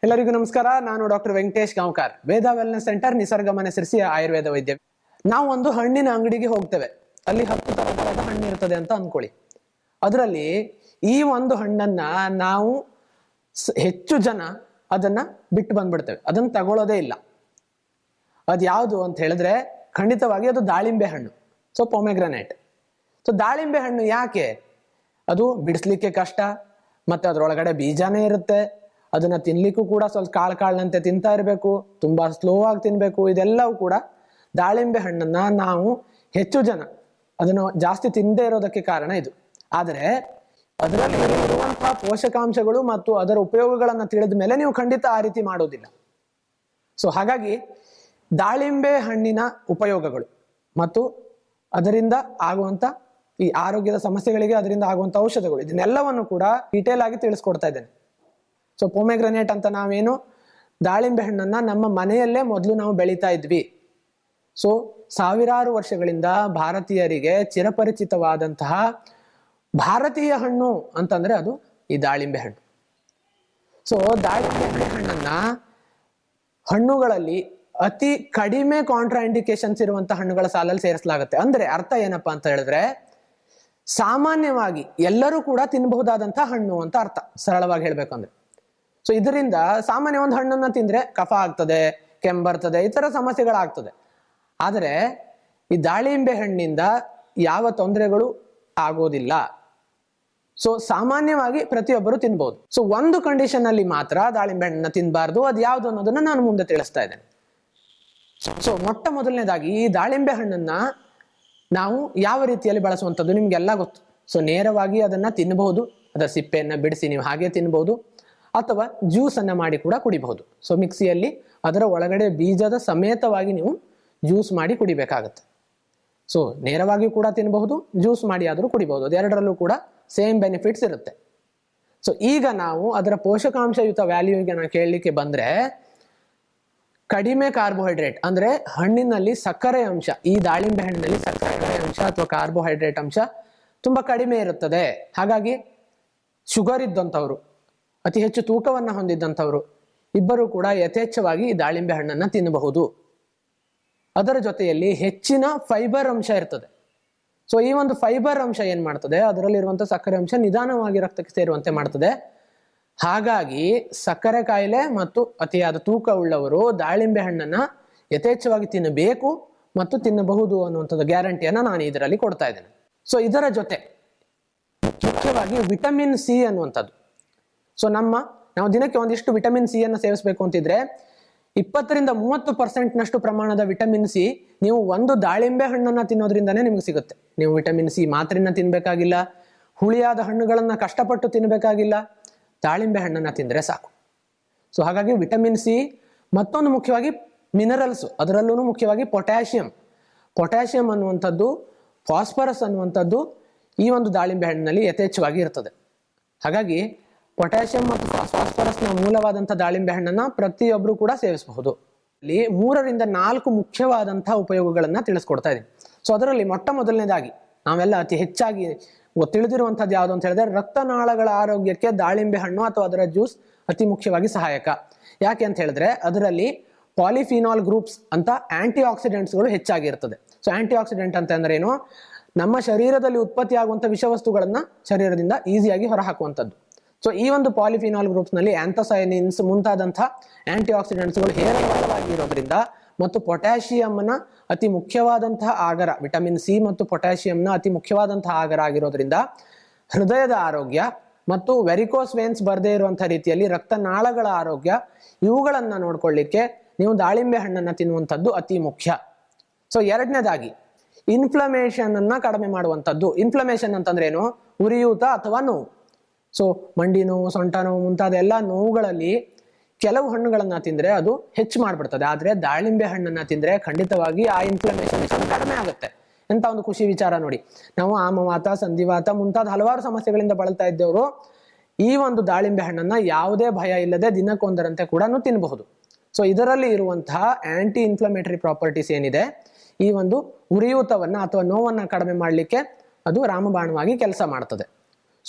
ಎಲ್ಲರಿಗೂ ನಮಸ್ಕಾರ ನಾನು doctor Venkatesh Gaonkar Veda wellness centre Nisarga Mane ಸಿರಿಸಿ Ayurveda ವೈದ್ಯ ನಾವು ಒಂದು ಹಣ್ಣಿನ ಅಂಗಡಿಗೆ ಹೋಗ್ತೇವೆ ಅಲ್ಲಿ ಹತ್ತು ತರತರದ ಹಣ್ಣು ಇರ್ತದೆ ಅಂತ ಅನ್ಕೊಳ್ಳಿ ಅದರಲ್ಲಿ ಈ ಒಂದು ಹಣ್ಣನ್ನ ನಾವು ಸ್- ಹೆಚ್ಚು ಜನ ಅದನ್ನ ಬಿಟ್ಟು ಬಂದ್ಬಿಡ್ತೇವೆ ಅದನ್ನ ತಗೊಳ್ಳೋದೇ ಇಲ್ಲ ಅದು ಯಾವುದು ಅಂತ ಹೇಳಿದ್ರೆ ಖಂಡಿತವಾಗಿ ಅದು ದಾಳಿಂಬೆ ಹಣ್ಣು ಸೊ ಪೊಮೆಗ್ರನೇಟ್ ಸೊ ದಾಳಿಂಬೆ ಹಣ್ಣು ಯಾಕೆ ಅದು ಬಿಡಿಸ್ಲಿಕ್ಕೆ ಕಷ್ಟ ಮತ್ತೆ ಅದ್ರೊಳಗಡೆ ಬೀಜನೇ ಇರುತ್ತೆ ಅದನ್ನ ತಿನ್ಲಿಕ್ಕೂ ಕೂಡ ಸ್ವಲ್ಪ ಕಾಳು ಕಾಳಿನಂತೆ ತಿಂತಾ ಇರಬೇಕು ತುಂಬಾ ಸ್ಲೋ ಆಗಿ ತಿನ್ಬೇಕು ಇದೆಲ್ಲವೂ ಕೂಡ ದಾಳಿಂಬೆ ಹಣ್ಣನ್ನ ನಾವು ಹೆಚ್ಚು ಜನ ಅದನ್ನು ಜಾಸ್ತಿ ತಿಂದೇ ಇರೋದಕ್ಕೆ ಕಾರಣ ಇದು ಆದರೆ ಅದರಲ್ಲಿ ಇರುವಂತಹ ಪೋಷಕಾಂಶಗಳು ಮತ್ತು ಅದರ ಉಪಯೋಗಗಳನ್ನ ತಿಳಿದ ಮೇಲೆ ನೀವು ಖಂಡಿತ ಆ ರೀತಿ ಮಾಡೋದಿಲ್ಲ ಸೊ ಹಾಗಾಗಿ ದಾಳಿಂಬೆ ಹಣ್ಣಿನ ಉಪಯೋಗಗಳು ಮತ್ತು ಅದರಿಂದ ಆಗುವಂತ ಈ ಆರೋಗ್ಯದ ಸಮಸ್ಯೆಗಳಿಗೆ ಅದರಿಂದ ಆಗುವಂತ ಔಷಧಗಳು ಇದನ್ನೆಲ್ಲವನ್ನು ಕೂಡ ಡೀಟೇಲ್ ಆಗಿ ತಿಳಿಸ್ಕೊಡ್ತಾ ಇದ್ದೇನೆ ಸೊ ಪೊಮೆಗ್ರನೇಟ್ ಅಂತ ನಾವೇನು ದಾಳಿಂಬೆ ಹಣ್ಣನ್ನ ನಮ್ಮ ಮನೆಯಲ್ಲೇ ಮೊದಲು ನಾವು ಬೆಳೀತಾ ಇದ್ವಿ ಸೊ ಸಾವಿರಾರು ವರ್ಷಗಳಿಂದ ಭಾರತೀಯರಿಗೆ ಚಿರಪರಿಚಿತವಾದಂತಹ ಭಾರತೀಯ ಹಣ್ಣು ಅಂತಂದ್ರೆ ಅದು ಈ ದಾಳಿಂಬೆ ಹಣ್ಣು ಸೊ ದಾಳಿಂಬೆ ಹಣ್ಣನ್ನ ಹಣ್ಣುಗಳಲ್ಲಿ ಅತಿ ಕಡಿಮೆ ಕಾಂಟ್ರಾ ಇಂಡಿಕೇಶನ್ಸ್ ಇರುವಂತ ಹಣ್ಣುಗಳ ಸಾಲಲ್ಲಿ ಸೇರಿಸಲಾಗುತ್ತೆ ಅಂದ್ರೆ ಅರ್ಥ ಏನಪ್ಪಾ ಅಂತ ಹೇಳಿದ್ರೆ ಸಾಮಾನ್ಯವಾಗಿ ಎಲ್ಲರೂ ಕೂಡ ತಿನ್ನಬಹುದಾದಂತಹ ಹಣ್ಣು ಅಂತ ಅರ್ಥ ಸರಳವಾಗಿ ಹೇಳ್ಬೇಕಂದ್ರೆ ಸೊ ಇದರಿಂದ ಸಾಮಾನ್ಯ ಒಂದು ಹಣ್ಣನ್ನ ತಿಂದ್ರೆ ಕಫ ಆಗ್ತದೆ ಕೆಂಬರ್ತದೆ ಈ ತರ ಸಮಸ್ಯೆಗಳಾಗ್ತದೆ ಆದರೆ ಈ ದಾಳಿಂಬೆ ಹಣ್ಣಿಂದ ಯಾವ ತೊಂದರೆಗಳು ಆಗೋದಿಲ್ಲ ಸೊ ಸಾಮಾನ್ಯವಾಗಿ ಪ್ರತಿಯೊಬ್ಬರು ತಿನ್ಬಹುದು ಸೊ ಒಂದು ಕಂಡೀಷನ್ ಅಲ್ಲಿ ಮಾತ್ರ ದಾಳಿಂಬೆ ಹಣ್ಣನ್ನ ತಿನ್ನಬಾರ್ದು ಅದು ಯಾವುದು ಅನ್ನೋದನ್ನ ನಾನು ಮುಂದೆ ತಿಳಿಸ್ತಾ ಇದ್ದೇನೆ ಸೊ ಮೊಟ್ಟ ಮೊದಲನೇದಾಗಿ ಈ ದಾಳಿಂಬೆ ಹಣ್ಣನ್ನ ನಾವು ಯಾವ ರೀತಿಯಲ್ಲಿ ಬಳಸುವಂಥದ್ದು ನಿಮ್ಗೆಲ್ಲ ಗೊತ್ತು ಸೊ ನೇರವಾಗಿ ಅದನ್ನ ತಿನ್ನಬಹುದು ಅದರ ಸಿಪ್ಪೆಯನ್ನ ಬಿಡಿಸಿ ನೀವು ಹಾಗೆ ತಿನ್ನಬಹುದು ಅಥವಾ ಜ್ಯೂಸ್ ಅನ್ನ ಮಾಡಿ ಕೂಡ ಕುಡಿಬಹುದು ಸೊ ಮಿಕ್ಸಿಯಲ್ಲಿ ಅದರ ಒಳಗಡೆ ಬೀಜದ ಸಮೇತವಾಗಿ ನೀವು ಜ್ಯೂಸ್ ಮಾಡಿ ಕುಡಿಬೇಕಾಗತ್ತೆ ಸೊ ನೇರವಾಗಿ ಕೂಡ ತಿನ್ನಬಹುದು ಜ್ಯೂಸ್ ಮಾಡಿ ಆದರೂ ಕುಡಿಬಹುದು ಅದೆರಡರಲ್ಲೂ ಕೂಡ ಸೇಮ್ ಬೆನಿಫಿಟ್ಸ್ ಇರುತ್ತೆ ಸೊ ಈಗ ನಾವು ಅದರ ಪೋಷಕಾಂಶಯುತ ವ್ಯಾಲ್ಯೂಗೆ ನಾವು ಕೇಳಲಿಕ್ಕೆ ಬಂದ್ರೆ ಕಡಿಮೆ ಕಾರ್ಬೋಹೈಡ್ರೇಟ್ ಅಂದ್ರೆ ಹಣ್ಣಿನಲ್ಲಿ ಸಕ್ಕರೆ ಅಂಶ ಈ ದಾಳಿಂಬೆ ಹಣ್ಣಿನಲ್ಲಿ ಸಕ್ಕರೆ ಅಂಶ ಅಥವಾ ಕಾರ್ಬೋಹೈಡ್ರೇಟ್ ಅಂಶ ತುಂಬಾ ಕಡಿಮೆ ಇರುತ್ತದೆ ಹಾಗಾಗಿ ಶುಗರ್ ಇದ್ದಂಥವ್ರು ಅತಿ ಹೆಚ್ಚು ತೂಕವನ್ನ ಹೊಂದಿದ್ದಂಥವ್ರು ಇಬ್ಬರು ಕೂಡ ಯಥೇಚ್ಛವಾಗಿ ಈ ದಾಳಿಂಬೆ ಹಣ್ಣನ್ನ ತಿನ್ನಬಹುದು ಅದರ ಜೊತೆಯಲ್ಲಿ ಹೆಚ್ಚಿನ ಫೈಬರ್ ಅಂಶ ಇರ್ತದೆ ಸೊ ಈ ಒಂದು ಫೈಬರ್ ಅಂಶ ಏನ್ ಮಾಡ್ತದೆ ಅದರಲ್ಲಿರುವಂತಹ ಸಕ್ಕರೆ ಅಂಶ ನಿಧಾನವಾಗಿ ರಕ್ತಕ್ಕೆ ಸೇರುವಂತೆ ಮಾಡ್ತದೆ ಹಾಗಾಗಿ ಸಕ್ಕರೆ ಕಾಯಿಲೆ ಮತ್ತು ಅತಿಯಾದ ತೂಕ ಉಳ್ಳವರು ದಾಳಿಂಬೆ ಹಣ್ಣನ್ನ ಯಥೇಚ್ಛವಾಗಿ ತಿನ್ನಬೇಕು ಮತ್ತು ತಿನ್ನಬಹುದು ಅನ್ನುವಂಥದ್ದು ಗ್ಯಾರಂಟಿಯನ್ನ ನಾನು ಇದರಲ್ಲಿ ಕೊಡ್ತಾ ಇದ್ದೇನೆ ಸೊ ಇದರ ಜೊತೆ ಮುಖ್ಯವಾಗಿ ವಿಟಮಿನ್ ಸಿ ಅನ್ನುವಂಥದ್ದು ಸೊ ನಮ್ಮ ನಾವು ದಿನಕ್ಕೆ ಒಂದಿಷ್ಟು ವಿಟಮಿನ್ ಸಿ ಅನ್ನು ಸೇವಿಸಬೇಕು ಅಂತಿದ್ರೆ ಇಪ್ಪತ್ತರಿಂದ ಮೂವತ್ತು ಪರ್ಸೆಂಟ್ನಷ್ಟು ಪ್ರಮಾಣದ ವಿಟಮಿನ್ ಸಿ ನೀವು ಒಂದು ದಾಳಿಂಬೆ ಹಣ್ಣನ್ನ ತಿನ್ನೋದ್ರಿಂದನೇ ನಿಮ್ಗೆ ಸಿಗುತ್ತೆ ನೀವು ವಿಟಮಿನ್ ಸಿ ಮಾತ್ರೆನ ತಿನ್ಬೇಕಾಗಿಲ್ಲ ಹುಳಿಯಾದ ಹಣ್ಣುಗಳನ್ನ ಕಷ್ಟಪಟ್ಟು ತಿನ್ನಬೇಕಾಗಿಲ್ಲ ದಾಳಿಂಬೆ ಹಣ್ಣನ್ನ ತಿಂದ್ರೆ ಸಾಕು ಸೊ ಹಾಗಾಗಿ ವಿಟಮಿನ್ ಸಿ ಮತ್ತೊಂದು ಮುಖ್ಯವಾಗಿ ಮಿನರಲ್ಸ್ ಅದರಲ್ಲೂ ಮುಖ್ಯವಾಗಿ ಪೊಟ್ಯಾಷಿಯಂ ಪೊಟ್ಯಾಷಿಯಂ ಅನ್ನುವಂಥದ್ದು ಫಾಸ್ಫರಸ್ ಅನ್ನುವಂಥದ್ದು ಈ ಒಂದು ದಾಳಿಂಬೆ ಹಣ್ಣಿನಲ್ಲಿ ಯಥೇಚ್ಛವಾಗಿ ಇರ್ತದೆ ಹಾಗಾಗಿ ಪೊಟ್ಯಾಷಿಯಂ ಮತ್ತು ಫಾಸ್ಫರಸ್ನ ಮೂಲವಾದಂಥ ದಾಳಿಂಬೆ ಹಣ್ಣನ್ನ ಪ್ರತಿಯೊಬ್ಬರು ಕೂಡ ಸೇವಿಸಬಹುದು ಇಲ್ಲಿ ಮೂರರಿಂದ ನಾಲ್ಕು ಮುಖ್ಯವಾದಂತಹ ಉಪಯೋಗಗಳನ್ನ ತಿಳಿಸ್ಕೊಡ್ತಾ ಇದ್ದೀನಿ ಸೊ ಅದರಲ್ಲಿ ಮೊಟ್ಟ ಮೊದಲನೇದಾಗಿ ನಾವೆಲ್ಲ ಅತಿ ಹೆಚ್ಚಾಗಿ ಗೊ- ತಿಳಿದಿರುವಂಥದ್ದು ಯಾವುದು ಅಂತ ಹೇಳಿದ್ರೆ ರಕ್ತನಾಳಗಳ ಆರೋಗ್ಯಕ್ಕೆ ದಾಳಿಂಬೆ ಹಣ್ಣು ಅಥವಾ ಅದರ ಜ್ಯೂಸ್ ಅತಿ ಮುಖ್ಯವಾಗಿ ಸಹಾಯಕ ಯಾಕೆ ಅಂತ ಹೇಳಿದ್ರೆ ಅದರಲ್ಲಿ ಪಾಲಿಫಿನಾಲ್ ಗ್ರೂಪ್ಸ್ ಅಂತ ಆಂಟಿ ಆಕ್ಸಿಡೆಂಟ್ಸ್ಗಳು ಹೆಚ್ಚಾಗಿರ್ತದೆ ಸೊ ಆಂಟಿ ಆಕ್ಸಿಡೆಂಟ್ ಅಂತ ಅಂದ್ರೆ ಏನು ನಮ್ಮ ಶರೀರದಲ್ಲಿ ಉತ್ಪತ್ತಿ ಆಗುವಂಥ ವಿಷವಸ್ತುಗಳನ್ನ ಶರೀರದಿಂದ ಈಸಿಯಾಗಿ ಹೊರಹಾಕುವಂಥದ್ದು ಸೊ ಈ ಒಂದು ಪಾಲಿಫಿನಾಲ್ ಗ್ರೂಪ್ಸ್ ನಲ್ಲಿ ಆಂಥೋಸೈನಿನ್ಸ್ ಮುಂತಾದಂತಹ ಆಂಟಿ ಆಕ್ಸಿಡೆಂಟ್ಸ್ಗಳು ಹೇರಳವಾಗಿರೋದ್ರಿಂದ ಮತ್ತು ಪೊಟ್ಯಾಷಿಯಂನ ಅತಿ ಮುಖ್ಯವಾದಂತಹ ಆಗರ ವಿಟಮಿನ್ ಸಿ ಮತ್ತು ಪೊಟ್ಯಾಷಿಯಂನ ಅತಿ ಮುಖ್ಯವಾದಂತಹ ಆಗರ ಆಗಿರೋದ್ರಿಂದ ಹೃದಯದ ಆರೋಗ್ಯ ಮತ್ತು ವೆರಿಕೋಸ್ ವೇನ್ಸ್ ಬರದೇ ಇರುವಂತಹ ರೀತಿಯಲ್ಲಿ ರಕ್ತನಾಳಗಳ ಆರೋಗ್ಯ ಇವುಗಳನ್ನ ನೋಡ್ಕೊಳ್ಳಿಕ್ಕೆ ನೀವು ದಾಳಿಂಬೆ ಹಣ್ಣನ್ನ ತಿನ್ನುವಂಥದ್ದು ಅತಿ ಮುಖ್ಯ ಸೊ ಎರಡನೇದಾಗಿ ಇನ್ಫ್ಲಮೇಷನ್ ಅನ್ನ ಕಡಿಮೆ ಮಾಡುವಂಥದ್ದು ಇನ್ಫ್ಲಮೇಷನ್ ಅಂತಂದ್ರೆ ಏನು ಉರಿಯೂತ ಅಥವಾ ನೋವು ಸೊ ಮಂಡಿ ನೋವು ಸೊಂಟ ನೋವು ಮುಂತಾದ ಎಲ್ಲ ನೋವುಗಳಲ್ಲಿ ಕೆಲವು ಹಣ್ಣುಗಳನ್ನ ತಿಂದ್ರೆ ಅದು ಹೆಚ್ಚು ಮಾಡ್ಬಿಡ್ತದೆ ಆದ್ರೆ ದಾಳಿಂಬೆ ಹಣ್ಣನ್ನ ತಿಂದ್ರೆ ಖಂಡಿತವಾಗಿ ಆ ಇನ್ಫ್ಲಮೇಷನ್ ಕಡಿಮೆ ಆಗುತ್ತೆ ಎಂತ ಒಂದು ಖುಷಿ ವಿಚಾರ ನೋಡಿ ನಾವು ಆಮವಾತ ಸಂಧಿವಾತ ಮುಂತಾದ ಹಲವಾರು ಸಮಸ್ಯೆಗಳಿಂದ ಬಳಲ್ತಾ ಇದ್ದವರು ಈ ಒಂದು ದಾಳಿಂಬೆ ಹಣ್ಣನ್ನ ಯಾವುದೇ ಭಯ ಇಲ್ಲದೆ ದಿನಕ್ಕೊಂದರಂತೆ ಕೂಡ ತಿನ್ನಬಹುದು ಸೊ ಇದರಲ್ಲಿ ಇರುವಂತಹ ಆಂಟಿ ಇನ್ಫ್ಲಮೇಟರಿ ಪ್ರಾಪರ್ಟೀಸ್ ಏನಿದೆ ಈ ಒಂದು ಉರಿಯೂತವನ್ನ ಅಥವಾ ನೋವನ್ನ ಕಡಿಮೆ ಮಾಡಲಿಕ್ಕೆ ಅದು ರಾಮಬಾಣವಾಗಿ ಕೆಲಸ ಮಾಡ್ತದೆ